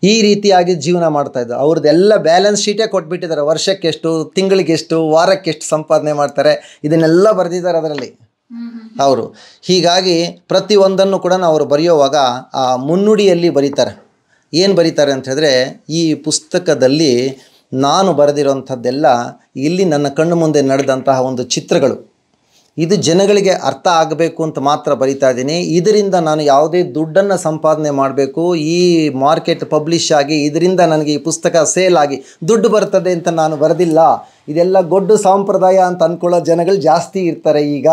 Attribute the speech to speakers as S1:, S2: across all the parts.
S1: ಈ ರೀತಿಯಾಗಿ ಜೀವನ ಮಾಡ್ತಾ ಇದ್ರು ಅವ್ರದ್ದೆಲ್ಲ ಬ್ಯಾಲೆನ್ಸ್ ಶೀಟೇ ಕೊಟ್ಬಿಟ್ಟಿದ್ದಾರೆ ವರ್ಷಕ್ಕೆ ಎಷ್ಟು ತಿಂಗಳಿಗೆ ಎಷ್ಟು ವಾರಕ್ಕೆ ಎಷ್ಟು ಸಂಪಾದನೆ ಮಾಡ್ತಾರೆ ಇದನ್ನೆಲ್ಲ ಬರೆದಿದ್ದಾರೆ ಅದರಲ್ಲಿ ಅವರು ಹೀಗಾಗಿ ಪ್ರತಿಯೊಂದನ್ನು ಕೂಡ ಅವರು ಬರೆಯುವಾಗ ಆ ಮುನ್ನುಡಿಯಲ್ಲಿ ಬರೀತಾರೆ ಏನು ಬರೀತಾರೆ ಅಂತ ಹೇಳಿದ್ರೆ ಈ ಪುಸ್ತಕದಲ್ಲಿ ನಾನು ಬರೆದಿರೋಂಥದ್ದೆಲ್ಲ ಇಲ್ಲಿ ನನ್ನ ಕಣ್ಣು ಮುಂದೆ ನಡೆದಂತಹ ಒಂದು ಚಿತ್ರಗಳು ಇದು ಜನಗಳಿಗೆ ಅರ್ಥ ಆಗಬೇಕು ಅಂತ ಮಾತ್ರ ಬರಿತಾ ಇದ್ದೀನಿ ಇದರಿಂದ ನಾನು ಯಾವುದೇ ದುಡ್ಡನ್ನು ಸಂಪಾದನೆ ಮಾಡಬೇಕು ಈ ಮಾರ್ಕೆಟ್ ಪಬ್ಲಿಷ್ ಆಗಿ ಇದರಿಂದ ನನಗೆ ಈ ಪುಸ್ತಕ ಸೇಲ್ ಆಗಿ ದುಡ್ಡು ಬರ್ತದೆ ಅಂತ ನಾನು ಬರೆದಿಲ್ಲ ಇದೆಲ್ಲ ಗೊಡ್ಡು ಸಂಪ್ರದಾಯ ಅಂತ ಅಂದ್ಕೊಳ್ಳೋ ಜನಗಳು ಜಾಸ್ತಿ ಇರ್ತಾರೆ ಈಗ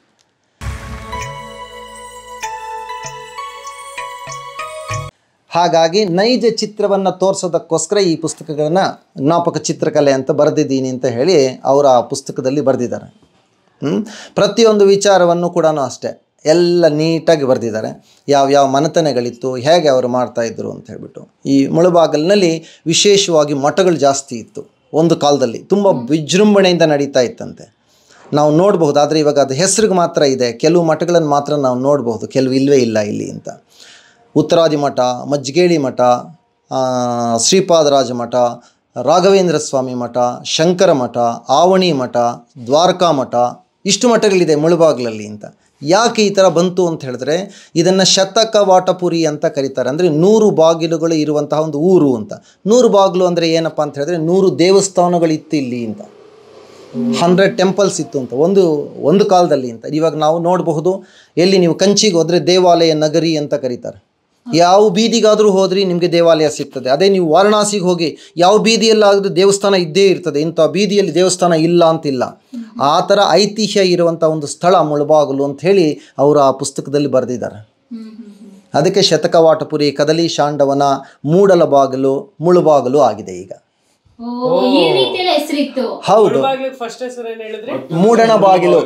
S1: ಹಾಗಾಗಿ ನೈಜ ಚಿತ್ರವನ್ನು ತೋರಿಸೋದಕ್ಕೋಸ್ಕರ ಈ ಪುಸ್ತಕಗಳನ್ನು ಜ್ಞಾಪಕ ಚಿತ್ರಕಲೆ ಅಂತ ಬರೆದಿದ್ದೀನಿ ಅಂತ ಹೇಳಿ ಅವರ ಆ ಪುಸ್ತಕದಲ್ಲಿ ಬರೆದಿದ್ದಾರೆ ಹ್ಮ್? ಪ್ರತಿಯೊಂದು ವಿಚಾರವನ್ನು ಕೂಡ ಅಷ್ಟೇ ಎಲ್ಲ ನೀಟಾಗಿ ಬರೆದಿದ್ದಾರೆ ಯಾವ್ಯಾವ ಮನೆತನಗಳಿತ್ತು ಹೇಗೆ ಅವರು ಮಾಡ್ತಾಯಿದ್ರು ಅಂತ ಹೇಳ್ಬಿಟ್ಟು ಈ ಮುಳುಬಾಗಲಿನಲ್ಲಿ ವಿಶೇಷವಾಗಿ ಮಠಗಳು ಜಾಸ್ತಿ ಇತ್ತು ಒಂದು ಕಾಲದಲ್ಲಿ ತುಂಬ ವಿಜೃಂಭಣೆಯಿಂದ ನಡೀತಾ ಇತ್ತಂತೆ ನಾವು ನೋಡಬಹುದು ಆದರೆ ಇವಾಗ ಅದು ಹೆಸರಿಗೆ ಮಾತ್ರ ಇದೆ ಕೆಲವು ಮಠಗಳನ್ನು ಮಾತ್ರ ನಾವು ನೋಡಬಹುದು ಕೆಲವು ಇಲ್ಲವೇ ಇಲ್ಲ ಇಲ್ಲಿ ಅಂತ ಉತ್ತರಾದಿ ಮಠ ಮಜ್ಜಿಗೇಳಿ ಮಠ ಆ, ಶ್ರೀಪಾದರಾಜ ಮಠ ರಾಘವೇಂದ್ರ ಸ್ವಾಮಿ ಮಠ ಶಂಕರ ಮಠ ಆವಣಿ ಮಠ ದ್ವಾರಕಾ ಮಠ ಇಷ್ಟು ಮಠಗಳಿದೆ ಮುಳುಬಾಗ್ಲಲ್ಲಿ ಅಂತ ಯಾಕೆ ಈ ಥರ ಬಂತು ಅಂತ ಹೇಳಿದ್ರೆ ಇದನ್ನು ಶತಕ ವಾಟಪುರಿ ಅಂತ ಕರೀತಾರೆ ಅಂದರೆ ನೂರು ಬಾಗಿಲುಗಳು ಇರುವಂತಹ ಒಂದು ಊರು ಅಂತ ನೂರು ಬಾಗಿಲು ಅಂದರೆ ಏನಪ್ಪ ಅಂತ ಹೇಳಿದ್ರೆ ನೂರು ದೇವಸ್ಥಾನಗಳಿತ್ತು ಇಲ್ಲಿ ಅಂತ ಹಂಡ್ರೆಡ್ ಟೆಂಪಲ್ಸ್ ಇತ್ತು ಅಂತ ಒಂದು ಒಂದು ಕಾಲದಲ್ಲಿ ಅಂತ ಇವಾಗ ನಾವು ನೋಡಬಹುದು ಎಲ್ಲಿ ನೀವು ಕಂಚಿಗೆ ಹೋದರೆ ದೇವಾಲಯ ನಗರಿ ಅಂತ ಕರೀತಾರೆ ಯಾವ ಬೀದಿಗಾದರೂ ಹೋದ್ರಿ ನಿಮಗೆ ದೇವಾಲಯ ಸಿಗ್ತದೆ ಅದೇ ನೀವು ವಾರಣಾಸಿಗೆ ಹೋಗಿ ಯಾವ ಬೀದಿಯಲ್ಲಾದರೂ ದೇವಸ್ಥಾನ ಇದ್ದೇ ಇರ್ತದೆ ಇಂಥ ಬೀದಿಯಲ್ಲಿ ದೇವಸ್ಥಾನ ಇಲ್ಲ ಅಂತಿಲ್ಲ ಆ ಥರ ಐತಿಹ್ಯ ಇರುವಂಥ ಒಂದು ಸ್ಥಳ ಮುಳುಬಾಗಿಲು ಅಂತ ಹೇಳಿ ಅವರು ಆ ಪುಸ್ತಕದಲ್ಲಿ ಬರೆದಿದ್ದಾರೆ ಅದಕ್ಕೆ ಶತಕವಾಟಪುರಿ ಕದಲಿ ಶಾಂಡವನ ಮೂಡಲ ಬಾಗಿಲು ಮುಳುಬಾಗಿಲು ಆಗಿದೆ ಈಗ
S2: ಓ ಈ ರೀತಿಯಲ್ಲ ಹೆಸರಿತ್ತು
S1: ಹೌದು
S3: ಮುಳುಬಾಗ್ಲಿಗೆ ಫಸ್ಟ್ ಹೆಸರು ಏನ್ ಹೇಳಿದ್ರಿ
S1: ಮೂಡಣ ಬಾಗಿಲು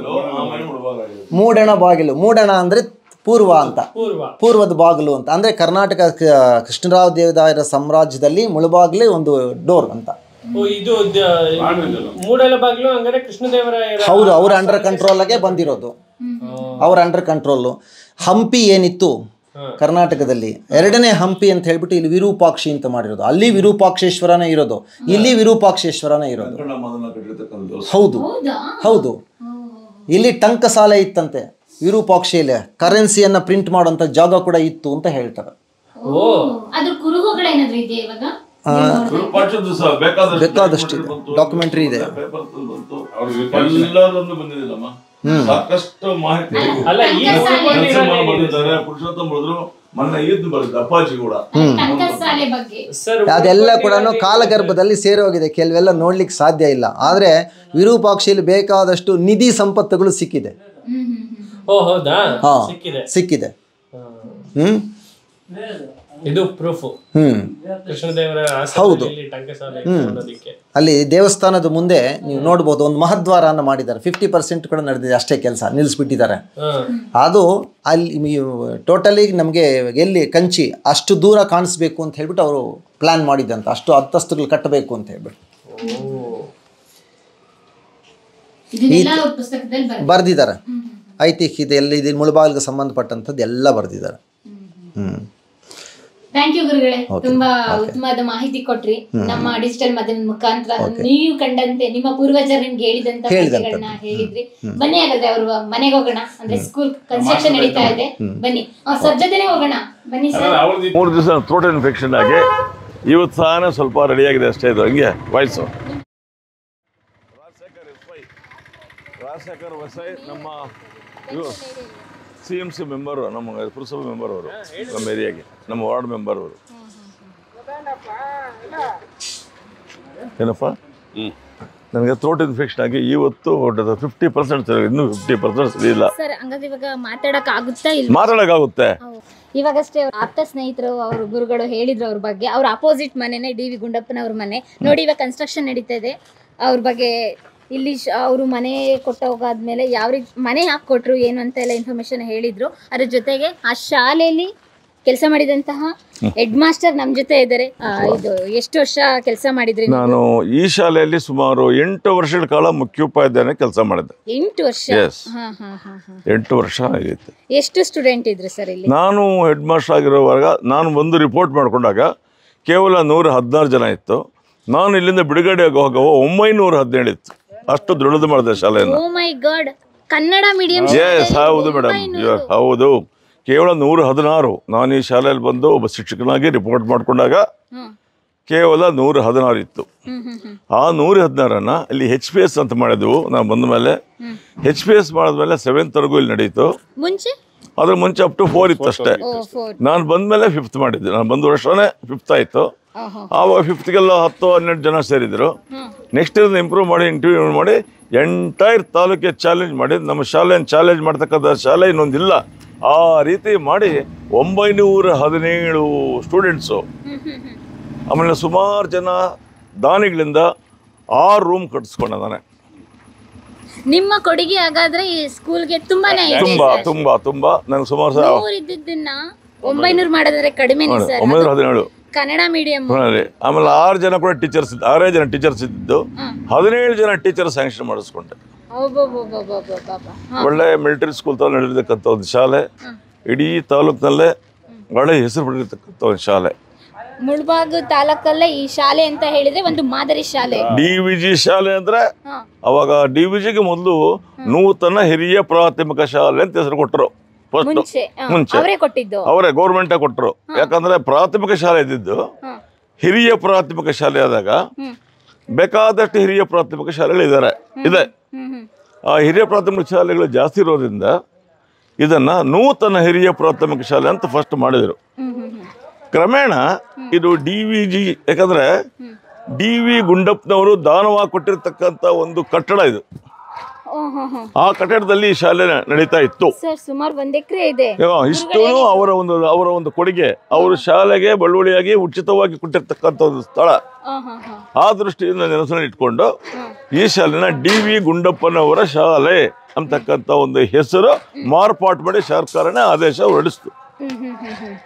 S1: ಮೂಡಣ ಬಾಗಿಲು ಮೂಡಣ ಅಂದರೆ ಪೂರ್ವ ಅಂತ
S3: ಪೂರ್ವ
S1: ಪೂರ್ವದ ಬಾಗಿಲು ಅಂತ ಅಂದರೆ ಕರ್ನಾಟಕ ಕ- ಕೃಷ್ಣರಾವ್ ದೇವದಾಯರ ಸಾಮ್ರಾಜ್ಯದಲ್ಲಿ ಮುಳುಬಾಗಿಲೇ ಒಂದು ಡೋರ್ ಅಂತ
S3: ಓ ಇದು ದ- ಮೂಡಲ ಬಾಗ್ಲು ಹಂಗಾರೆ ಕೃಷ್ಣದೇವರಾಯರ
S1: ಹೌದು ಅವ್ರ ಅಂಡರ್ ಕಂಟ್ರೋಲಾಗೆ ಬಂದಿರೋದು ಅವ್ರ ಅಂಡರ್ ಕಂಟ್ರೋಲು ಹಂಪಿ ಏನಿತ್ತು ಕರ್ನಾಟಕದಲ್ಲಿ ಎರಡನೇ ಹಂಪಿ ಅಂತ ಹೇಳ್ಬಿಟ್ಟು ಇಲ್ಲಿ ವಿರೂಪಾಕ್ಷಿ ಅಂತ ಮಾಡಿರೋದು ಅಲ್ಲಿ ವಿರೂಪಾಕ್ಷೇಶ್ವರನೇ ಇರೋದು ಇಲ್ಲಿ ವಿರೂಪಾಕ್ಷೇಶ್ವರನೇ ಇರೋದು ಹೌದು
S2: ಹೌದಾ
S1: ಹೌದು ಇಲ್ಲಿ ಟಂಕಸಾಲೆ ಇತ್ತಂತೆ ವಿರೂಪಾಕ್ಷಿಯಲ್ಲಿ ಕರೆನ್ಸಿಯನ್ನು ಪ್ರಿಂಟ್ ಮಾಡೋಂಥ ಜಾಗ ಕೂಡ ಇತ್ತು ಅಂತ ಹೇಳ್ತಾರೆ
S2: ಓ ಅದ್ರ ಕುರುಹುಗಳೇನಾದ್ರೂ ಇದೆಯಾ ಇವಾಗ
S4: ವಿರೂಪಾಕ್ಷದ್ದು ಸಹ ಬೇಕಾದಷ್ಟು
S1: ಬೇಕಾದಷ್ಟು ಇದೆ.
S4: ಬಂತು,
S1: Documentary ಇದೆ.
S4: ಪೇಪರ್ ಬಂತು ಎಲ್ಲದೊಂದು ಬಂದಿದೆಯಲ್ಲಮ್ಮ ಸಾಕಷ್ಟು ಮಾಹಿತಿ
S3: ಅಲ್ಲ ಈ
S2: ಟಂಕಸಾಲೆ
S4: ನರಸಿಂಹ ಬಂದಿದ್ದಾರೆ ಪುರುಷೋತ್ತಮ ಬರೆದ್ರು ಮೊನ್ನೆ ಈದ್ ಬರೆದಿದ್ದ ಅಪ್ಪಾಜಿ ಕೂಡ
S2: ಟಂಕಸಾಲೆ ಬಗ್ಗೆ
S3: ಸರ್
S1: ಅದೆಲ್ಲ ಕೂಡ ಕಾಲಗರ್ಭದಲ್ಲಿ ಸೇರೋಗಿದೆ ಕೆಲವೆಲ್ಲ ನೋಡ್ಲಿಕ್ಕೆ ಸಾಧ್ಯ ಇಲ್ಲ ಆದರೆ ವಿರೂಪಾಕ್ಷಿಯಲ್ಲಿ ಬೇಕಾದಷ್ಟು ನಿಧಿ ಸಂಪತ್ತುಗಳು ಸಿಕ್ಕಿದೆ
S2: ಹ್ಮ್ ಹ್ಮ್ ಹ್ಮ್
S3: ಓ ಹೌದಾ
S1: ಹಾ
S3: ಸಿಕ್ಕಿದೆ
S1: ಸಿಕ್ಕಿದೆ
S3: ಹಾ.
S1: ಹ್ಮ್
S3: ಇದು ಪ್ರೂಫ್
S1: ಹ್ಮ್
S3: ಕೃಷ್ಣದೇವರ
S1: ಹೌದು.
S3: ಆಸ್ಥಾನದಲ್ಲಿ ಟಂಕಸಾಲೆ ಇತ್ತು ಅನ್ನೋದಕ್ಕೆ
S1: ಅಲ್ಲಿ ದೇವಸ್ಥಾನದ ಮುಂದೆ ನೀವು ನೋಡ್ಬೋದು ಒಂದು ಮಹದ್ವಾರನ ಮಾಡಿದ್ದಾರೆ ಫಿಫ್ಟಿ ಪರ್ಸೆಂಟ್ ಕೂಡ ನಡೆದಿದೆ ಅಷ್ಟೇ ಕೆಲಸ ನಿಲ್ಲಿಸ್ಬಿಟ್ಟಿದ್ದಾರೆ
S3: ಹಾ
S1: ಅದು ಅಲ್ಲಿ ಟೋಟಲಿ ನಮಗೆ ಎಲ್ಲಿ ಕಂಚಿ ಅಷ್ಟು ದೂರ ಕಾಣಿಸ್ಬೇಕು ಅಂತ ಹೇಳ್ಬಿಟ್ಟು ಅವರು ಪ್ಲ್ಯಾನ್ ಮಾಡಿದ್ದಂತ ಅಷ್ಟು ಅಂತಸ್ತುಗಳು ಕಟ್ಟಬೇಕು ಅಂತ ಹೇಳ್ಬಿಟ್ಟು
S2: ಇದನ್ನೆಲ್ಲ ಅವ್ರ ಪುಸ್ತಕದಲ್ಲಿ ಬರ್
S1: ಬರೆದಿದ್ದಾರೆ ಐತಿಹ್ಯ ಇದೆ ಎಲ್ಲ ಇದು ಮುಳುಬಾಗಿಲಿಗೆ ಸಂಬಂಧಪಟ್ಟಂಥದ್ದು ಎಲ್ಲ ಬರೆದಿದ್ದಾರೆ ಹ್ಞೂ
S2: ಥ್ಯಾಂಕ್ ಯು ಗುರುಗಳೇ ತುಂಬಾ ಉತ್ತಮವಾದ ಮಾಹಿತಿ ಕೊಟ್ರಿ ನಮ್ಮ ಡಿಜಿಟಲ್ ಮಾಧ್ಯಮದ ಮುಖಾಂತರ ನೀವು ಕಂಡಂತೆ ನಿಮ್ಮ ಪೂರ್ವಜರು ನಿಮ್ಗೆ ಹೇಳಿದಂತ
S1: ಹೇಳಿದಂಥದ್ದು.
S2: ಮಾಹಿತಿಗಳನ್ನ ಹೇಳಿದ್ರಿ ಬನ್ನಿ ಹಾಗಾದ್ರೆ ಅವ್ರ ಮನೆಗೆ ಹೋಗೋಣ ಅಂದ್ರೆ ಸ್ಕೂಲ್ ಕನ್ಸ್ಟ್ರಕ್ಷನ್ ನಡೀತಾ ಇದೆ ಬನ್ನಿ ಆ, ಸರ್ ಜೊತೆನೆ ಹೋಗೋಣ ಬನ್ನಿ ಸರ್
S4: ಮೂರು ದಿವಸ ಥ್ರೋಟ್ ಇನ್ಫೆಕ್ಷನ್ ಆಗಿ ಇವತ್ತು ಸಹ ಸ್ವಲ್ಪ ರೆಡಿಯಾಗಿದೆ ಅಷ್ಟೇ ಇದು ಹಂಗೆ voice Rajashekar S Y Rajashekar ವಸೈ ನಮ್ಮ ಇವರು ಸಿ ಎಮ್ ಸಿ ಮೆಂಬರು ನಮ್ಮ ಪುರಸಭೆ ಮೆಂಬರ್ ಅವರು ನಮ್ಮ ಏರಿಯಾಗೆ ನಮ್ಮ ವಾರ್ಡ್ ಮೆಂಬರ್ ಅವರು ಏನಪ್ಪ ನನಗೆ ಥ್ರೋಟ್ ಇನ್ಫೆಕ್ಷನ್ ಆಗಿ ಇವತ್ತು ಫಿಫ್ಟಿ ಪರ್ಸೆಂಟ್ ಇನ್ನೂ ಫಿಫ್ಟಿ ಪರ್ಸೆಂಟ್ ಸರಿ ಇಲ್ಲ
S2: ಸರ್ ಹಂಗಾದ್ರೆ ಇವಾಗ ಮಾತಾಡಕ್ ಆಗುತ್ತಾ ಇಲ್ಲ
S4: ಮಾತಾಡೋಕ್ಕಾಗುತ್ತೆ
S2: ಇವಾಗಷ್ಟೇ ಅವ್ರ ಆಪ್ತ ಸ್ನೇಹಿತರು ಅವ್ರ ಗುರುಗಳು ಹೇಳಿದ್ರು ಅವ್ರ ಬಗ್ಗೆ ಅವ್ರ ಅಪೋಸಿಟ್ ಮನೆನೇ ಡಿ ವಿ ಗುಂಡಪ್ಪನವ್ರ ಮನೆ ನೋಡಿ ಇವಾಗ ಕನ್ಸ್ಟ್ರಕ್ಷನ್ ನಡೀತಾ ಇದೆ ಅವ್ರ ಬಗ್ಗೆ ಇಲ್ಲಿ ಅವರು ಮನೆ ಕೊಟ್ಟ ಹೋಗಾದ್ಮೇಲೆ ಯಾವ ರೀತಿ ಮನೆ ಯಾಕೆ ಕೊಟ್ಟರು ಏನು ಅಂತ ಎಲ್ಲ ಇನ್ಫಾರ್ಮೇಶನ್ ಹೇಳಿದ್ರು ಅದ್ರ ಜೊತೆಗೆ ಆ ಶಾಲೆಯಲ್ಲಿ ಕೆಲಸ ಮಾಡಿದಂತಹ ಹೆಡ್ ಮಾಸ್ಟರ್ ನಮ್ಮ ಜೊತೆ ಇದ್ದಾರೆ ಆ, ಇದು ಎಷ್ಟು ವರ್ಷ ಕೆಲಸ ಮಾಡಿದ್ರಿ ನೀವು?
S4: ನಾನು ಈ ಶಾಲೆಯಲ್ಲಿ ಸುಮಾರು ಎಂಟು ವರ್ಷಗಳ ಕಾಲ ಮುಖ್ಯೋಪಾಧ್ಯಾಯನ ಕೆಲಸ ಮಾಡಿದ್ದೆ
S2: ಎಂಟು ವರ್ಷ
S4: Yes.
S2: ಹಾ ಹಾ ಹಾ ಹಾ
S4: ಎಂಟು ವರ್ಷ ಆಗೈತೆ
S2: ಎಷ್ಟು ಸ್ಟೂಡೆಂಟ್ ಇದ್ರು ಸರ್ ಇಲ್ಲಿ
S4: ನಾನು ಹೆಡ್ ಮಾಸ್ಟರ್ ಆಗಿರೋವಾಗ ನಾನು ಒಂದು ರಿಪೋರ್ಟ್ ಮಾಡಿಕೊಂಡಾಗ ಕೇವಲ ನೂರ ಹದಿನಾರು ಜನ ಇತ್ತು ನಾನು ಇಲ್ಲಿಂದ ಬಿಡುಗಡೆ ಆಗುವಾಗ ಒಂಬೈನೂರ ಹದಿನೇಳು ಇತ್ತು ಅಷ್ಟು ದೊಡ್ಡದು ಮಾಡಿದೆ ಶಾಲೆಯನ್ನು
S2: oh my god Kannada medium
S4: yes ಹೌದು ಮೇಡಮ್ ಹೌದು ಕೇವಲ ನೂರ ಹದಿನಾರು ನಾನು ಈ ಶಾಲೆಯಲ್ಲಿ ಬಂದು ಒಬ್ಬ ಶಿಕ್ಷಕನಾಗಿ ರಿಪೋರ್ಟ್ ಮಾಡಿಕೊಂಡಾಗ
S2: ಹ್ಮ್
S4: ಕೇವಲ ನೂರ ಹದಿನಾರು ಇತ್ತು
S2: ಹ್ಮ್ ಹ್ಮ್ ಹ್ಮ್
S4: ಆ ನೂರ ಹದಿನಾರನ್ನ ಇಲ್ಲಿ ಹೆಚ್ ಪಿ ಎಸ್ ಅಂತ ಮಾಡಿದ್ವು ನಾವು ಬಂದ ಮೇಲೆ ಹೆಚ್ ಪಿ ಎಸ್ ಮಾಡಿದ್ಮೇಲೆ ಸೆವೆಂತ್ವರೆಗೂ ಇಲ್ಲಿ ನಡೀತು
S2: ಮುಂಚೆ
S4: ಅದ್ರ ಮುಂಚೆ ಅಪ್ ಟು ಫೋರ್ ಇತ್ತು ಅಷ್ಟೇ
S2: ಓ ಫೋರ್
S4: ನಾನು ಬಂದಮೇಲೆ ಫಿಫ್ತ್ ಮಾಡಿದ್ದೆ ನಾನು ಬಂದ ವರ್ಷನೇ ಫಿಫ್ತ್ ಆಯಿತು
S2: ಓಹೋ
S4: ಆವಾಗ ಫಿಫ್ತ್ಗೆಲ್ಲ ಹತ್ತು ಹನ್ನೆರಡು ಜನ ಸೇರಿದ್ರು
S2: ಹ್ಮ್
S4: ನೆಕ್ಸ್ಟ್ ಇದನ್ನ ಇಂಪ್ರೂವ್ ಮಾಡಿ ಇಂಟರ್ವ್ಯೂ ಮಾಡಿ ಎಂಟೈರ್ ತಾಲೂಕಿಗೆ ಚಾಲೆಂಜ್ ಮಾಡಿ ನಮ್ಮ ಶಾಲೆಯನ್ನು ಚಾಲೆಂಜ್ ಮಾಡ್ತಕ್ಕಂಥ ಶಾಲೆ ಇನ್ನೊಂದಿಲ್ಲ ಆ ರೀತಿ ಮಾಡಿ ಒಂಬೈನೂರ ಹದಿನೇಳು ಸ್ಟೂಡೆಂಟ್ಸು
S2: ಹ್ಮ್ ಹ್ಮ್ ಹ್ಮ್
S4: ಆಮೇಲೆ ಸುಮಾರು ಜನ ದಾನಿಗಳಿಂದ ಆರು ರೂಮ್ ಕಟ್ಟಿಸ್ಕೊಂಡೆ ನಾನೇ
S2: ನಿಮ್ಮ ಕೊಡುಗೆ ಹಾಗಾದ್ರೆ ಈ ಸ್ಕೂಲ್ಗೆ ತುಂಬಾನೇ ಇದೆ
S4: ತುಂಬಾ ತುಂಬಾ ತುಂಬಾ ನನಗೆ ಸುಮಾರು ಸಹ
S2: ನೂರ್ ಇದ್ದಿದ್ದನ್ನ ಒಂಬೈನೂರ್ ಮಾಡಿದ್ರೆ ಕಡಿಮೆನೇ ಸರ್
S4: ಒಂಬೈನೂರ ಹದಿನೇಳು
S2: ಕನ್ನಡ ಮೀಡಿಯಂ
S4: ಪುಣೆಯಲ್ಲಿ ಆಮೇಲೆ ಆರು ಜನ ಕೂಡ ಟೀಚರ್ಸ್ ಇದ್ದು ಆರೇ ಜನ ಟೀಚರ್ಸ್ ಇದ್ದಿದ್ದು
S2: ಹ್ಮ್.
S4: ಹದಿನೇಳು ಜನ ಟೀಚರ್ ಸ್ಯಾಂಕ್ಷನ್ ಮಾಡಿಸ್ಕೊಂಡೆ
S2: ಒಬ್ಬೊಬ್ಬೊಬ್ಬೊಬ್ಬೊಬ್ಬ
S4: ಒಳ್ಳೆ ಮಿಲಿಟರಿ ಸ್ಕೂಲ್ ತರ ನಡೆದಿರ್ತಕ್ಕಂಥ ಒಂದು ಶಾಲೆ ಇಡೀ ತಾಲೂಕಿನಲ್ಲೇ ಒಳ್ಳೆ ಹೆಸರು ಪಡೆದಿರ್ತಕ್ಕಂಥ ಒಂದು ಶಾಲೆ
S2: ಮುಳ್ಬಾಗ್ ತಾಲೂಕಲ್ಲೇ ಈ ಶಾಲೆ ಅಂತ ಹೇಳಿದ್ರೆ ಒಂದು ಮಾದರಿ ಶಾಲೆ
S4: ಡಿ ವಿ ಜಿ ಶಾಲೆ ಅಂದ್ರೆ
S2: ಹಾ.
S4: ಅವಾಗ ಡಿ ವಿ ಜಿಗೆ ಮೊದಲು ನೂತನ ಹಿರಿಯ ಪ್ರಾಥಮಿಕ ಶಾಲೆ ಅಂತ ಹೆಸರು ಕೊಟ್ಟರು ಫಸ್ಟ್
S2: ಮುಂಚೆ ಹಾ,
S4: ಮುಂಚೆ.
S2: ಅವರೇ ಕೊಟ್ಟಿದ್ದು
S4: ಅವರೇ ಗೌರ್ಮೆಂಟೇ ಕೊಟ್ಟರು ಯಾಕಂದ್ರೆ ಪ್ರಾಥಮಿಕ ಶಾಲೆ ಇದ್ದಿದ್ದು
S2: ಹಾ.
S4: ಹಿರಿಯ ಪ್ರಾಥಮಿಕ ಶಾಲೆ ಆದಾಗ
S2: ಹ್ಮ್
S4: ಬೇಕಾದಷ್ಟು ಹಿರಿಯ ಪ್ರಾಥಮಿಕ ಶಾಲೆಗಳು ಇದ್ದಾರೆ ಇದೆ
S2: ಹ್ಮ್ ಹ್ಮ್
S4: ಆ ಹಿರಿಯ ಪ್ರಾಥಮಿಕ ಶಾಲೆಗಳು ಜಾಸ್ತಿ ಇರೋದ್ರಿಂದ ಇದನ್ನ ನೂತನ ಹಿರಿಯ ಪ್ರಾಥಮಿಕ ಶಾಲೆ ಅಂತ ಫಸ್ಟ್ ಮಾಡಿದರು
S2: ಹ್ಮ್ ಹ್ಮ್ ಹ್ಮ್
S4: ಕ್ರಮೇಣ ಇದು ಡಿ ವಿ ಜಿ ಯಾಕಂದ್ರೆ ಡಿ ವಿ ಗುಂಡಪ್ಪನವರು ದಾನವಾಗಿ ಕೊಟ್ಟಿರ್ತಕ್ಕಂಥ ಒಂದು ಕಟ್ಟಡ ಇದು
S2: ಓ ಹೋ ಹೋ
S4: ಆ ಕಟ್ಟಡದಲ್ಲಿ ಈ ಶಾಲೆ ನಡೀತಾ ಇತ್ತು
S2: ಸರ್ ಸುಮಾರು ಒಂದ್ ಎಕರೆ ಇದೆ
S4: ಇಷ್ಟು ಅವರ ಒಂದು ಅವರ ಒಂದು ಕೊಡುಗೆ ಅವರು ಶಾಲೆಗೆ ಬಳುವಳಿಯಾಗಿ ಉಚಿತವಾಗಿ ಕೊಟ್ಟಿರ್ತಕ್ಕಂಥ ಒಂದು ಸ್ಥಳ
S2: ಹಾ ಹಾ ಹಾ
S4: ಆ ದೃಷ್ಟಿಯಿಂದ ನೆನಸನ್ನು ಇಟ್ಕೊಂಡು ಈ ಶಾಲೆನ ಡಿ ವಿ ಗುಂಡಪ್ಪನವರ ಶಾಲೆ ಅಂತಕ್ಕಂಥ ಒಂದು ಹೆಸರು ಮಾರ್ಪಾಟ್ ಮಾಡಿ ಸರ್ಕಾರನೇ ಆದೇಶ ಹೊರಡಿಸ್ತು
S2: ಹ್ಮ್ ಹ್ಮ್ ಹ್ಮ್ ಹ್ಮ್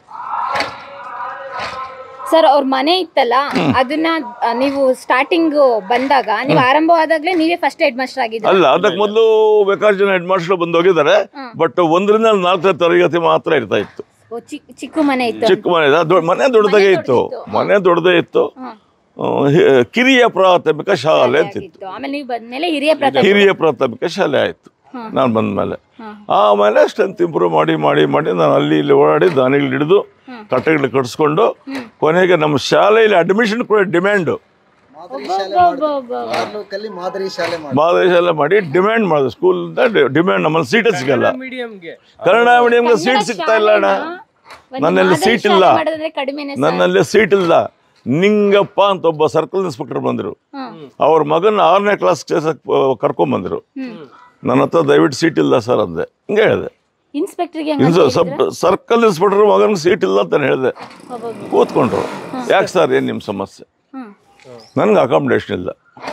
S2: ಸರ್ ಅವ್ರ ಮನೆ ಇತ್ತಲ್ಲ ಅದನ್ನ ಆ, ನೀವು ಸ್ಟಾರ್ಟಿಂಗ್ ಬಂದಾಗ ನೀವು ಆರಂಭವಾದಾಗ್ಲೇ ನೀವೇ ಫಸ್ಟ್ ಹೆಡ್ ಮಾಸ್ಟರ್ ಆಗಿದ್ರು
S4: ಅಲ್ಲ ಅದಕ್ಕೆ ಮೊದಲು ಬೇಕಾರು ಜನ ಹೆಡ್ ಮಾಸ್ಟರ್ ಬಂದು ಹೋಗಿದ್ದಾರೆ ಬಟ್ ಒಂದರಿಂದ ನಾಲ್ಕನೇ ತರಗತಿ ಮಾತ್ರ ಇರ್ತಾ ಇತ್ತು
S2: ಓ, ಚಿಕ್ಕ ಚಿಕ್ಕ ಮನೆ ಇತ್ತು
S4: ಚಿಕ್ಕ ಮನೆ ಇದೆ. ದೊ- ಮನೆ ದೊಡ್ಡದಾಗೆ ಇತ್ತು ಮನೆ ದೊಡ್ಡದೇ ಇತ್ತು
S2: ಹಾ.
S4: ಆ, ಹಿ- ಕಿರಿಯ ಪ್ರಾಥಮಿಕ ಶಾಲೆ ಅಂತಿತ್ತು
S2: ಆಗಿತ್ತು ಆಮೇಲೆ ನೀವು ಬಂದ್ಮೇಲೆ ಹಿರಿಯ ಪ್ರಥಮ
S4: ಹಿರಿಯ ಪ್ರಾಥಮಿಕ ಶಾಲೆ ಆಯಿತು ನಾನು ಬಂದ್ಮೇಲೆ
S2: ಹಾ.
S4: ಆಮೇಲೆ ಸ್ಟ್ರೆಂತ್ ಇಂಪ್ರೂವ್ ಮಾಡಿ ಮಾಡಿ ಮಾಡಿ ನಾನು ಅಲ್ಲಿ ಇಲ್ಲಿ ಓಡಾಡಿ ದಾನಿಗಳು ಹಿಡಿದು ಕಟ್ಟೆಗಳು ಕಟ್ಸ್ಕೊಂಡು ಕೊನೆಗೆ ನಮ್ಮ ಶಾಲೆಯಲ್ಲಿ ಅಡ್ಮಿಷನ್ ಕೂಡ ಡಿಮ್ಯಾಂಡು
S1: ಮಾದರಿ ಶಾಲೆ ಮಾಡಿದ್ರು. ತಾಲೂಕಲ್ಲಿ ಮಾದರಿ ಶಾಲೆ ಮಾಡಿ
S4: ಮಾದರಿ ಶಾಲೆ ಮಾಡಿ ಡಿಮ್ಯಾಂಡ್ ಮಾಡಿದ್ರು ಸ್ಕೂಲ್ ಡಿಮ್ಯಾಂಡ್ ನಮ್ಮಲ್ಲಿ ಸೀಟೇ ಸಿಗಲ್ಲ
S3: ಮೀಡಿಯಂಗೆ
S4: ಕನ್ನಡ ಮೀಡಿಯಂಗೆ ಸೀಟ್ ಸಿಗ್ತಾ ಇಲ್ಲ ಅಣ್ಣ ನನ್ನಲ್ಲಿ ಸೀಟ್ ಇಲ್ಲ
S2: ಮಾಡಿದ್ರೆ ಕಡಿಮೆನೆ ಸರ್
S4: ನನ್ನಲ್ಲಿ ಸೀಟ್ ಇಲ್ಲ ನಿಂಗಪ್ಪ ಅಂತ ಒಬ್ಬ ಸರ್ಕಲ್ ಇನ್ಸ್ಪೆಕ್ಟರ್ ಬಂದರು
S2: ಹ್ಮ್.
S4: ಅವ್ರ ಮಗನ ಆರನೇ ಕ್ಲಾಸ್ ಕರ್ಕೊಂಬಂದರು ನನ್ನ ಹತ್ರ ದಯವಿಟ್ಟು ಸೀಟ್ ಇಲ್ಲ ಸರ್ ಅಂದೆ ಹಿಂಗೆ ಹೇಳಿದೆ
S2: ಇನ್ಸ್ಪೆಕ್ಟರ್ಗೆ
S4: ಇನ್ಸ ಸಬ್ ಸರ್ಕಲ್ ಇನ್ಸ್ಪೆಕ್ಟರ್ ಮಗನಿಗೆ ಸೀಟ್ ಇಲ್ಲ ಅಂತ ಹೇಳಿದೆ ಕೂತ್ಕೊಂಡ್ರು ಯಾಕೆ ಸರ್ ಏನು ನಿಮ್ಮ ಸಮಸ್ಯೆ
S2: ಹ್ಮ್
S4: ನನಗೆ ಅಕಾಮಿಡೇಷನ್ ಇಲ್ಲ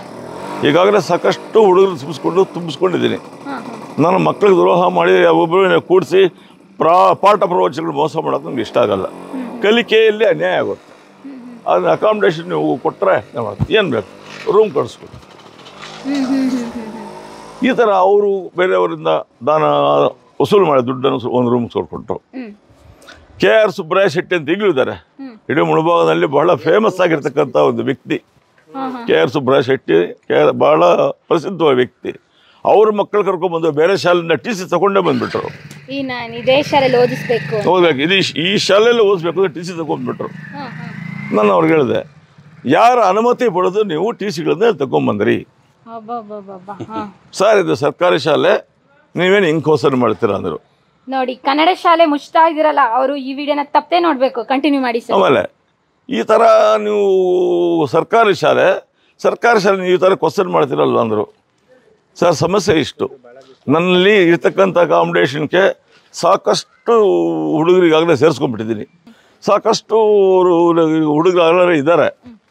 S4: ಈಗಾಗಲೇ ಸಾಕಷ್ಟು ಹುಡುಗರು ತುಂಬಿಸ್ಕೊಂಡು ತುಂಬಿಸ್ಕೊಂಡಿದ್ದೀನಿ
S2: ಹ್ಮ್
S4: ನಾನು ಮಕ್ಕಳಿಗೆ ದ್ರೋಹ ಮಾಡಿ ಒಬ್ಬರು ಕೂಡಿಸಿ ಪ್ರಾ ಪಾಠ ಪ್ರವಚನಗಳು ಮೋಸ ಮಾಡೋದು ನಮ್ಗೆ ಇಷ್ಟ ಆಗಲ್ಲ ಕಲಿಕೆಯಲ್ಲಿ ಅನ್ಯಾಯ ಆಗುತ್ತೆ ಅದನ್ನ ಅಕಾಮಿಡೇಷನ್ ನೀವು ಕೊಟ್ಟರೆ ಏನು ಬೇಕು ರೂಮ್ ಕಳಿಸ್ಕೊಡಿ
S2: ಹ್ಮ್ ಹ್ಮ್ ಹ್ಮ್ ಹ್ಮ್ ಹ್ಮ್
S4: ಈ ಥರ ಅವರು ಬೇರೆಯವರಿಂದ ದಾನ ವಸೂಲು ಮಾಡಿ ದುಡ್ಡನ್ನು ಸು- ಒಂದು ರೂಮ್ ಕೊಟ್ಟರು
S2: ಹ್ಮ್
S4: ಕೆ ಆರ್ ಸುಬ್ರಾಯ ಶೆಟ್ಟಿ ಅಂತ ಈಗಲೂ ಇದ್ದಾರೆ ಇಡೀ ಮುಳುಭಾಗದಲ್ಲಿ ಬಹಳ ಫೇಮಸ್ ಆಗಿರ್ತಕ್ಕಂಥ ಒಂದು ವ್ಯಕ್ತಿ K R Subraya Shetty K R ಬಹಳ ಪ್ರಸಿದ್ಧವಾದ ವ್ಯಕ್ತಿ ಅವ್ರ ಮಕ್ಕಳು ಕರ್ಕೊಂಡ್ಬಂದು ಬೇರೆ ಶಾಲೆಯಿಂದ ಟಿ ಸಿ ತಗೊಂಡೇ ಬಂದ್ಬಿಟ್ರು
S2: ಈ ನಾನು ಇದೇ ಶಾಲೆಯಲ್ಲಿ ಓದಿಸ್ಬೇಕು
S4: ಓದ್ಬೇಕು ಇದು ಈ- ಈ ಶಾಲೆಯಲ್ಲಿ ಓದಿಸ್ಬೇಕು ಅಂತ ಟಿ ಸಿ ತಗೊಂಡ್ಬಿಟ್ರು
S2: ಹ್ಮ್ ಹ್ಮ್
S4: ನಾನು ಅವ್ರಿಗೆ ಹೇಳಿದೆ ಯಾರ ಅನುಮತಿ ಪಡೆದು ನೀವು ಟಿ ಸಿಗಳನ್ನ ತಗೊಂಬಂದ್ರಿ
S2: ಅಬ್ಬಬ್ಬಬ್ಬಬ್ಬ. ಹಾ.
S4: ಸರ್ ಇದು ಸರ್ಕಾರಿ ಶಾಲೆ ನೀವೇನು ಹಿಂಗೆ ಕೋಸನ್ ಮಾಡ್ತೀರಾ ಅಂದರು
S2: ನೋಡಿ ಕನ್ನಡ ಶಾಲೆ ಮುಚ್ತಾ ಇದ್ದೀರಲ್ಲ ಅವರು ಈ ವಿಡಿಯೋನ ತಪ್ಪೇ ನೋಡ್ಬೇಕು ಕಂಟಿನ್ಯೂ ಮಾಡಿ ಸರ್
S4: ಆಮೇಲೆ ಈ ಥರ ನೀವು ಸರ್ಕಾರಿ ಶಾಲೆ ಸರ್ಕಾರಿ ಶಾಲೆ ನೀವು ಈ ಥರ ಕ್ವಶನ್ ಮಾಡ್ತೀರಲ್ಲ ಅಂದರು ಸರ್ ಸಮಸ್ಯೆ ಇಷ್ಟು ನನ್ನಲ್ಲಿ ಇರ್ತಕ್ಕಂಥ ಅಕಾಮಿಡೇಷನ್ಗೆ ಸಾಕಷ್ಟು ಹುಡುಗರಿಗಾಗಲೇ ಸೇರಿಸ್ಕೊಂಡ್ಬಿಟ್ಟಿದ್ದೀನಿ ಸಾಕಷ್ಟು ಹುಡುಗರಾಗಲೇ ಇದ್ದಾರೆ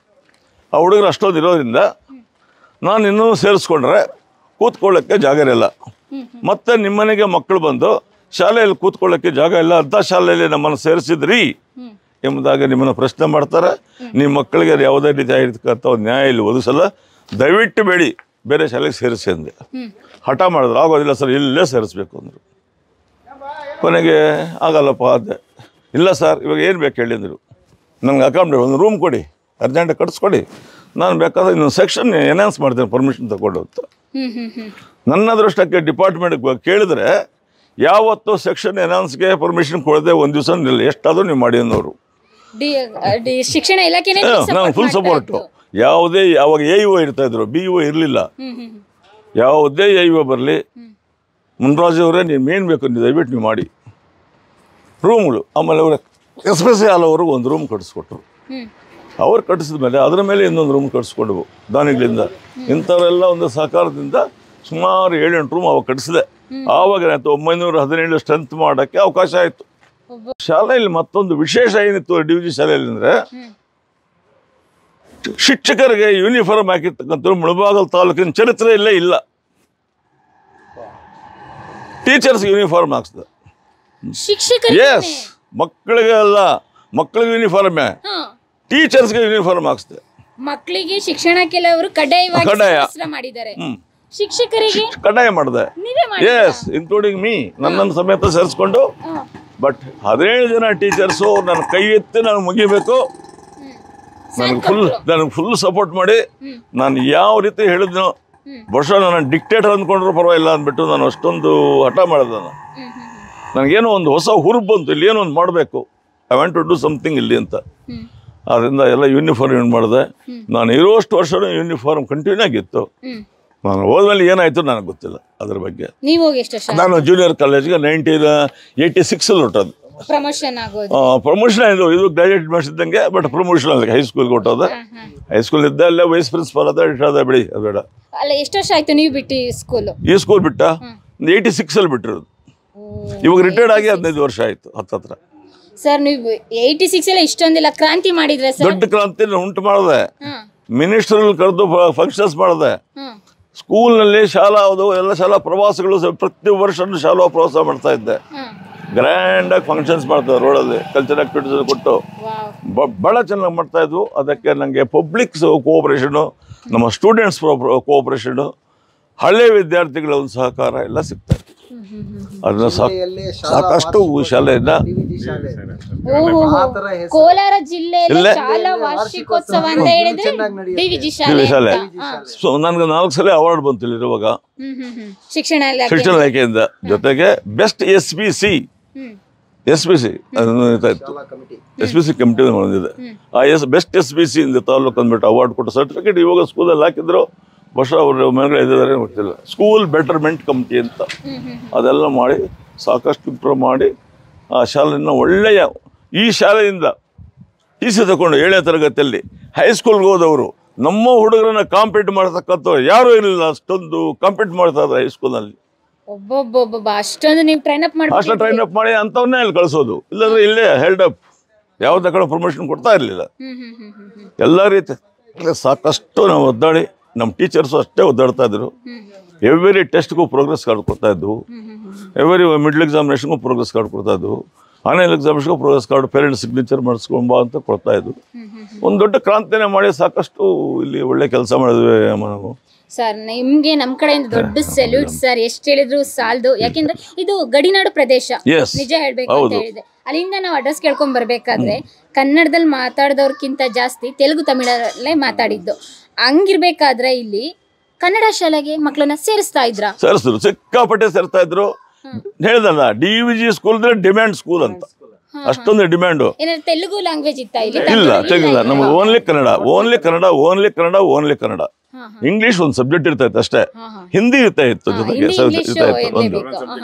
S4: ಆ ಹುಡುಗರು ಅಷ್ಟೊಂದು ಇರೋದ್ರಿಂದ ನಾನು ಇನ್ನೂ ಸೇರಿಸ್ಕೊಂಡ್ರೆ ಕೂತ್ಕೊಳ್ಳೋಕ್ಕೆ ಜಾಗ ಇರಲ್ಲ ಮತ್ತೆ ನಿಮ್ಮನೆಗೆ ಮಕ್ಕಳು ಬಂದು ಶಾಲೆಯಲ್ಲಿ ಕೂತ್ಕೊಳ್ಳೋಕ್ಕೆ ಜಾಗ ಇಲ್ಲ ಅಂಥ ಶಾಲೆಯಲ್ಲಿ ನಮ್ಮನ್ನು ಸೇರಿಸಿದ್ರಿ ಎಂಬುದಾಗಿ ನಿಮ್ಮನ್ನು ಪ್ರಶ್ನೆ ಮಾಡ್ತಾರೆ ನಿಮ್ಮ ಮಕ್ಕಳಿಗೆ ಯಾವುದೇ ರೀತಿ ಆಗಿರ್ತಕ್ಕಂಥ ಒಂದು ನ್ಯಾಯ ಇಲ್ಲಿ ಒದಗಿಸಲ್ಲ ದಯವಿಟ್ಟು ಬೇಡಿ ಬೇರೆ ಶಾಲೆಗೆ ಸೇರಿಸಿ ಅಂದೆ ಹಠ ಮಾಡಿದ್ರು ಆಗೋದಿಲ್ಲ ಸರ್ ಇಲ್ಲೇ ಸೇರಿಸ್ಬೇಕು ಅಂದರು ಕೊನೆಗೆ ಆಗಲ್ಲಪ್ಪ ಅಂದೆ ಇಲ್ಲ ಸರ್ ಇವಾಗ ಏನು ಬೇಕು ಹೇಳಿ ಅಂದರು ನನಗೆ ಅಕಾಮಿಡೇಟ್ ಒಂದು ರೂಮ್ ಕೊಡಿ ಅರ್ಜೆಂಟಾಗಿ ಕಟ್ಸ್ಕೊಡಿ ನಾನು ಬೇಕಾದ್ರೆ ಇನ್ನೊಂದು ಸೆಕ್ಷನ್ ಎನ್ಹಾನ್ಸ್ ಮಾಡ್ತೇನೆ ಪರ್ಮಿಷನ್ ತಗೊಂಡು ಅಂತ
S2: ಹ್ಮ್ ಹ್ಮ್ ಹ್ಮ್
S4: ನನ್ನ ಅದೃಷ್ಟಕ್ಕೆ ಡಿಪಾರ್ಟ್ಮೆಂಟ್ಗೆ ಕೇಳಿದ್ರೆ ಯಾವತ್ತೂ ಸೆಕ್ಷನ್ ಎನ್ಹಾನ್ಸ್ಗೆ ಪರ್ಮಿಷನ್ ಕೊಡದೆ ಒಂದು ದಿವಸ ನಿಲ್ಲ ಎಷ್ಟಾದರೂ ನೀವು ಮಾಡಿ ಅನ್ನೋರು
S2: ಡಿ ಡಿ ಶಿಕ್ಷಣ ಇಲಾಖೆನೇ
S4: ನಾನು ಫುಲ್ ಸಪೋರ್ಟು ಯಾವುದೇ ಯಾವಾಗ ಎ ಇ ಒ ಇರ್ತಾ ಇದ್ರು ಬಿ ಇ ಒ ಇರಲಿಲ್ಲ
S2: ಹ್ಮ್ ಹ್ಮ್ ಹ್ಮ್.
S4: ಯಾವುದೇ ಎ ಇ ಒ ಬರಲಿ ಮುನ್ರಾಜ್ ಅವರೇ ನೀವು ಏನು ಬೇಕು ನೀವು ದಯವಿಟ್ಟು ನೀವು ಮಾಡಿ ರೂಮ್ಗಳು ಆಮೇಲೆ ಅವ್ರ ಎಸ್ ಪಿ ಸಿ ಅವರು ಒಂದು ರೂಮ್ ಕಟ್ಟಿಸ್ಕೊಟ್ರು
S2: ಹ್ಮ್
S4: ಅವ್ರು ಕಟ್ಟಿಸಿದ ಮೇಲೆ ಅದರ ಮೇಲೆ ಇನ್ನೊಂದು ರೂಮ್ ಕಟ್ಟಿಸ್ಕೊಂಡ್ವು ದಾನಿಗಳಿಂದ ಇಂಥವರೆಲ್ಲ ಒಂದು ಸಹಕಾರದಿಂದ ಸುಮಾರು ಏಳೆಂಟು ರೂಮ್ ಅವಾಗ ಕಟ್ಟಿಸಿದೆ ಆವಾಗ ಏನಾಯ್ತು ಒಂಬೈನೂರ ಹದಿನೇಳು ಸ್ಟ್ರೆಂತ್ ಮಾಡೋಕ್ಕೆ ಅವಕಾಶ ಆಯಿತು
S2: ಒಬ್ಬ-
S4: ಶಾಲೆಯಲ್ಲಿ ಮತ್ತೊಂದು ವಿಶೇಷ ಏನಿತ್ತು ಡಿ ಜಿ ಶಾಲೆಯಲ್ಲಿ ಅಂದರೆ
S2: ಹ್ಮ್
S4: ಶಿಕ್ಷಕರಿಗೆ ಯೂನಿಫಾರ್ಮ್ ಹಾಕಿರ್ತಕ್ಕಂಥ ಮುಳಬಾಗಲ್ ತಾಲೂಕಿನ ಚರಿತ್ರೆ ಇಲ್ಲೇ ಇಲ್ಲ ಟೀಚರ್ಸ್ ಯೂನಿಫಾರ್ಮ್ ಹಾಕ್ಸ್ದೆ
S2: ಶಿಕ್ಷಕರಿಗೆ
S4: ಎಸ್ ಮಕ್ಕಳಿಗೆ ಅಲ್ಲ ಮಕ್ಕಳಿಗೆ ಯೂನಿಫಾರ್ಮೇ
S2: ಹಾ
S4: ಟೀಚರ್ಸ್ಗೆ ಯೂನಿಫಾರ್ಮ್ ಹಾಕ್ಸ್ದೆ
S2: ಮಕ್ಕಳಿಗೆ ಶಿಕ್ಷಣ ಕೆಲವರು ಕಡ್ಡಾಯವಾಗಿ
S4: ಕಡ್ಡಾಯ.
S2: ಶಾಸ್ತ್ರ ಮಾಡಿದ್ದಾರೆ
S4: ಹ್ಮ್.
S2: ಶಿಕ್ಷಕರಿಗೆ
S4: ಕಡ್ಡಾಯ ಮಾಡಿದೆ
S2: ನೀವೇ ಮಾಡಿ
S4: ಎಸ್ ಇನ್ಕ್ಲೂಡಿಂಗ್ ಮೀ ನನ್ನನ್ನು ಸಮೇತ ಸೇರಿಸ್ಕೊಂಡು ಬಟ್ ಹದಿನೇಳು ಜನ ಟೀಚರ್ಸು ನನ್ನ ಕೈ ಎತ್ತಿ ನಾನು ಮುಗಿಬೇಕು ನನಗೆ ಫುಲ್ ನನಗೆ ಫುಲ್ ಸಪೋರ್ಟ್ ಮಾಡಿ ನಾನು ಯಾವ ರೀತಿ ಹೇಳಿದ್ನೋ ಬಹುಶಃ ನಾನು ಡಿಕ್ಟೇಟರ್ ಅಂದ್ಕೊಂಡ್ರು ಪರವಾಗಿಲ್ಲ ಅಂದ್ಬಿಟ್ಟು ನಾನು ಅಷ್ಟೊಂದು ಹಠ ಮಾಡಿದೆ ನಾನು ನನಗೇನೋ ಒಂದು ಹೊಸ ಹುರುಪು ಬಂತು ಇಲ್ಲಿ ಏನೋ ಒಂದು ಮಾಡಬೇಕು I want to do something ಇಲ್ಲಿ ಅಂತ
S2: ಹ್ಮ್
S4: ಅದರಿಂದ ಎಲ್ಲ ಯೂನಿಫಾರ್ಮ್ ಏನು ಮಾಡಿದೆ ನಾನು ಇರೋಷ್ಟು ವರ್ಷನೂ ಯೂನಿಫಾರ್ಮ್ ಕಂಟಿನ್ಯೂ ಆಗಿತ್ತು
S2: ಹ್ಮ್
S4: ನಾನು ಹೋದ್ಮೇಲೆ ಏನಾಯಿತು ನನಗೆ ಗೊತ್ತಿಲ್ಲ ಅದ್ರ ಬಗ್ಗೆ
S2: ನೀವು ಹೋಗಿ ಎಷ್ಟು ವರ್ಷ
S4: ನಾನು ಜೂನಿಯರ್ ಕಾಲೇಜ್ಗೆ ನೈನ್ಟೀನ್ ಏಯ್ಟಿ ಸಿಕ್ಸಲ್ಲಿ ಹೊಟ್ಟೋದು
S2: ಪ್ರಮೋಷನ್ ಆಗೋದು
S4: ಪ್ರಮೋಷನ್ ಇದು ಇದು ಗ್ರಾಜುಯೇಟ್ ಮಾಡಿಸಿದ್ದಂಗೆ ಬಟ್ ಪ್ರಮೋಷನ್ ಅಲ್ಲಿ ಹೈಸ್ಕೂಲ್ಗೆ ಹೊಟ್ಟೋದೆ
S2: ಹಾ, ಹಾ.
S4: ಹೈಸ್ಕೂಲ್ ಇದ್ದ ಅಲ್ಲೇ ವೈಸ್ ಪ್ರಿನ್ಸಿಪಾಲ್ ಅದ ಇಟ್ಟದ ಬಿಡಿ ಅದು ಬೇಡ
S2: ಅಲ್ಲ ಎಷ್ಟು ವರ್ಷ ಆಯ್ತು ನೀವು ಬಿಟ್ಟು ಸ್ಕೂಲ್
S4: ಈ ಸ್ಕೂಲ್ ಬಿಟ್ಟ ಏಯ್ಟಿ ಸಿಕ್ಸಲ್ಲಿ ಬಿಟ್ಟಿರೋದು ಇವಾಗ ರಿಟೈರ್ಡ್ ಆಗಿ ಹದಿನೈದು ವರ್ಷ ಆಯಿತು ಹತ್ತತ್ರ
S2: ಸರ್ ನೀವು ಏಯ್ಟಿ ಸಿಕ್ಸ್ ಎಲ್ಲ ಇಷ್ಟೊಂದಿಲ್ಲ ಕ್ರಾಂತಿ ಮಾಡಿದ್ರೆ ಸರ್
S4: ದೊಡ್ಡ ಕ್ರಾಂತಿನ ಉಂಟು ಮಾಡಿದೆ
S2: ಹಾ
S4: ಮಿನಿಸ್ಟರ್ ಕರೆದು ಫಂಕ್ಷನ್ಸ್ ಮಾಡಿದೆ
S2: ಹಾ
S4: ಸ್ಕೂಲ್ನಲ್ಲಿ ಶಾಲಾ ಅದು ಎಲ್ಲ ಶಾಲಾ ಪ್ರವಾಸಗಳು ಸ- ಪ್ರತಿ ವರ್ಷನೂ ಶಾಲಾ ಪ್ರವಾಸ ಮಾಡ್ತಾ ಇದ್ದೆ
S2: ಹಾ
S4: ಗ್ರ್ಯಾಂಡಾಗಿ ಫಂಕ್ಷನ್ಸ್ ಮಾಡ್ತಾರೆ ರೋಡಲ್ಲಿ ಕಲ್ಚರ್ ಆಕ್ಟಿವಿಟೀಸ್ ಕೊಟ್ಟು
S2: ವಾವ್
S4: ಬ- ಭಾಳ ಚೆನ್ನಾಗಿ ಮಾಡ್ತಾ ಇದ್ವು ಅದಕ್ಕೆ ನನಗೆ ಪಬ್ಲಿಕ್ಸ್ ಕೋಆಪ್ರೇಷನು ನಮ್ಮ ಸ್ಟೂಡೆಂಟ್ಸ್ ಕೋಆಪ್ರೇಷನು ಹಳೆ ವಿದ್ಯಾರ್ಥಿಗಳ ಒಂದು ಸಹಕಾರ ಎಲ್ಲ ಸಿಗ್ತಾ ಇತ್ತು ಅದನ್ನ ಸಾ ಸಾಕಷ್ಟು ಶಾಲೆಯಿಂದ
S2: ಓಹೋ
S1: ಆತರ ಹೆಸರು-
S2: ಕೋಲಾರ ಜಿಲ್ಲೆಯಲ್ಲಿ
S4: ಇಲ್ಲೇ?
S2: ಶಾಲಾ ವಾರ್ಷಿಕೋತ್ಸವ ಅಂತ ಹೇಳಿದ್ರೆ
S1: ಚೆನ್ನಾಗಿ ನಡೆಯುತ್ತೆ.
S2: ಡಿವಿಜಿ ಶಾಲೆ
S4: ಇಲ್ಲಿ ಶಾಲೆ
S2: ಅಂತ. ಹಾ.
S4: ಸೊ ನನಗೆ ನಾಲ್ಕು ಸಲ ಅವಾರ್ಡ್ ಬಂತು ಇಲ್ಲಿರುವಾಗ
S2: ಹ್ಮ್ ಹ್ಮ್ ಹ್ಮ್ ಶಿಕ್ಷಣ ಇಲಾಖೆ
S4: ಶಿಕ್ಷಣ ಇಲಾಖೆಯಿಂದ ಜೊತೆಗೆ best S P C
S2: hmm
S4: S P C ಅದನ್ನು ಇರ್ತಾ ಇತ್ತು ಎಸ್ ಪಿ ಸಿ ಕಮಿಟಿ ಹೊಂದಿದೆ ಆ S best S P C ಇಂದ ತಾಲೂಕು ಅಂದ್ಬಿಟ್ಟು ಅವಾರ್ಡ್ ಕೊಟ್ಟು ಸರ್ಟಿಫಿಕೇಟ್ ಇವಾಗ ಸ್ಕೂಲಲ್ಲಿ ಹಾಕಿದ್ರು ಬಹುಶಃ ಅವರು ಮನೆಗಳು ಇದ್ದಾರೆ ಗೊತ್ತಿಲ್ಲ ಸ್ಕೂಲ್ ಬೆಟರ್ಮೆಂಟ್ ಕಮಿಟಿ ಅಂತ
S2: ಹ್ಮ್ ಹ್ಮ್
S4: ಅದೆಲ್ಲ ಮಾಡಿ ಸಾಕಷ್ಟು ಇಂಪ್ರೂವ್ ಮಾಡಿ ಆ ಶಾಲೆಯನ್ನು ಒಳ್ಳೆಯ ಈ ಶಾಲೆಯಿಂದ ಟಿ ಸಿ ತಗೊಂಡು ಏಳನೇ ತರಗತಿಯಲ್ಲಿ ಹೈಸ್ಕೂಲ್ಗೆ ಹೋದವರು ನಮ್ಮ ಹುಡುಗರನ್ನ ಕಾಂಪೀಟ್ ಮಾಡ್ತಕ್ಕಂಥವ್ರು ಯಾರೂ ಇರಲಿಲ್ಲ ಅಷ್ಟೊಂದು ಕಾಂಪೀಟ್ ಮಾಡ್ತಾ ಇದ್ದಾರೆ ಹೈಸ್ಕೂಲ್ನಲ್ಲಿ
S2: ಒಬ್ಬೊಬ್ಬೊಬ್ಬ ಅಷ್ಟೊಂದು ನೀವು ಟ್ರೈನ್ ಅಪ್
S4: ಅಷ್ಟು
S2: ಮಾಡ್ಬಿಟ್ಟಿದ್ರಿ
S4: ಟ್ರೈನ್ ಅಪ್ ಮಾಡಿ ಅಂಥವನ್ನೇ ಅಲ್ಲಿ ಕಳಿಸೋದು ಇಲ್ಲಾಂದ್ರೆ ಇಲ್ಲೇ ಹೆಲ್ಡ್ ಅಪ್ ಯಾವುದೇ ಕಡೆ ಪ್ರಮೋಷನ್ ಕೊಡ್ತಾ ಇರಲಿಲ್ಲ
S2: ಹ್ಮ್ ಹ್ಮ್ ಹ್ಮ್ ಹ್ಮ್ ಹ್ಮ್
S4: ಎಲ್ಲ ರೀತಿ ಸಾಕಷ್ಟು ನಾವು ಒದ್ದಾಡಿ ನಮ್ಮ ಟೀಚರ್ಸು ಅಷ್ಟೇ ಒದ್ದಾಡ್ತಾ ಇದ್ರು ಎವ್ರಿ ಟೆಸ್ಟ್ಗೂ ಪ್ರೋಗ್ರೆಸ್ ಕಾರ್ಡ್ ಕೊಡ್ತಾ ಇದ್ವು ಎವ್ರಿ ಮಿಡ್ಲ್ ಎಕ್ಸಾಮಿನೇಷನ್ಗೂ ಪ್ರೋಗ್ರೆಸ್ ಕಾರ್ಡ್ ಕೊಡ್ತಾ ಇದ್ವು ಆನ್ಲೈನ್ ಎಕ್ಸಾಮಿನೇಷನ್ಗೂ ಪ್ರೋಗ್ರೆಸ್ ಕಾರ್ಡ್ ಪೇರೆಂಟ್ಸ್ ಸಿಗ್ನೇಚರ್ ಮಾಡಿಸ್ಕೊಂಬ ಅಂತ ಕೊಡ್ತಾ ಇದ್ವು ಒಂದು ದೊಡ್ಡ ಕ್ರಾಂತಿನೇ ಮಾಡಿ ಸಾಕಷ್ಟು ಇಲ್ಲಿ ಒಳ್ಳೆ ಕೆಲಸ ಮಾಡಿದ್ವಿ ಅಮ್ಮ ನಾವು
S2: ಸರ್ ನಿಮ್ಗೆ ನಮ್ ಕಡೆಯಿಂದ ದೊಡ್ಡ ಸೆಲ್ಯೂಟ್ ಸರ್ ಎಷ್ಟ್ ಹೇಳಿದ್ರು ಸಾಲದು ಯಾಕೆಂದ್ರೆ ಇದು ಗಡಿನಾಡು ಪ್ರದೇಶ
S4: Yes.
S2: ನಿಜ ಹೇಳ್ಬೇಕು ಅಂತ
S4: ಹೌದು.
S2: ಹೇಳಿದೆ ಅಲ್ಲಿಂದ ನಾವು ಅಡ್ರೆಸ್ ಕೇಳ್ಕೊಂಡ್ ಬರ್ಬೇಕಾದ್ರೆ ಕನ್ನಡದಲ್ಲಿ ಮಾತಾಡಿದವ್ರಕ್ಕಿಂತ ಜಾಸ್ತಿ ತೆಲುಗು ತಮಿಳಲ್ಲೇ ಮಾತಾಡಿದ್ದು ಹಂಗಿರ್ಬೇಕಾದ್ರೆ ಇಲ್ಲಿ ಕನ್ನಡ ಶಾಲೆಗೆ ಮಕ್ಕಳನ್ನ ಸೇರಿಸ್ತಾ ಇದ್ರ
S4: ಸೇರಿಸಿದ್ರು ಸಿಕ್ಕಾಪಟ್ಟೆ ಸೇರ್ತಾ ಇದ್ರು ಹೇಳ್ದಲ್ಲ ಡಿ ವಿ ಜಿ ಸ್ಕೂಲ್ ಅಂದ್ರೆ ಡಿಮ್ಯಾಂಡ್ ಸ್ಕೂಲ್ ಅಂತ ಅಷ್ಟೊಂದು ಡಿಮ್ಯಾಂಡು
S2: ಏನಾದ್ರು ತೆಲುಗು ಲ್ಯಾಂಗ್ವೇಜ್ ಇತ್ತಾ ಇಲ್ಲಿ
S4: ಇಲ್ಲ
S2: ತಮಿಳು
S4: ತೆಗಿಲ್ಲ ನಮ್ಗೆ only Kannada only Kannada only Kannada only Kannada
S2: ಹಾ,
S4: ಇಂಗ್ಲಿಷ್ ಒಂದು ಸಬ್ಜೆಕ್ಟ್ ಇರ್ತಾ ಇತ್ತು ಅಷ್ಟೇ
S2: ಹಾ, ಹಾ.
S4: ಹಿಂದಿ ಇರ್ತಾ ಇತ್ತು
S2: ಹಾ,
S4: ಜೊತೆಗೆ
S2: ಹಿಂದಿ,
S4: ಸ-
S2: ಇಂಗ್ಲಿಷ್
S4: ಇರ್ತಾ ಇತ್ತು ಒಂದು
S2: ಇರ್ಲೇಬೇಕು. ಹಾ,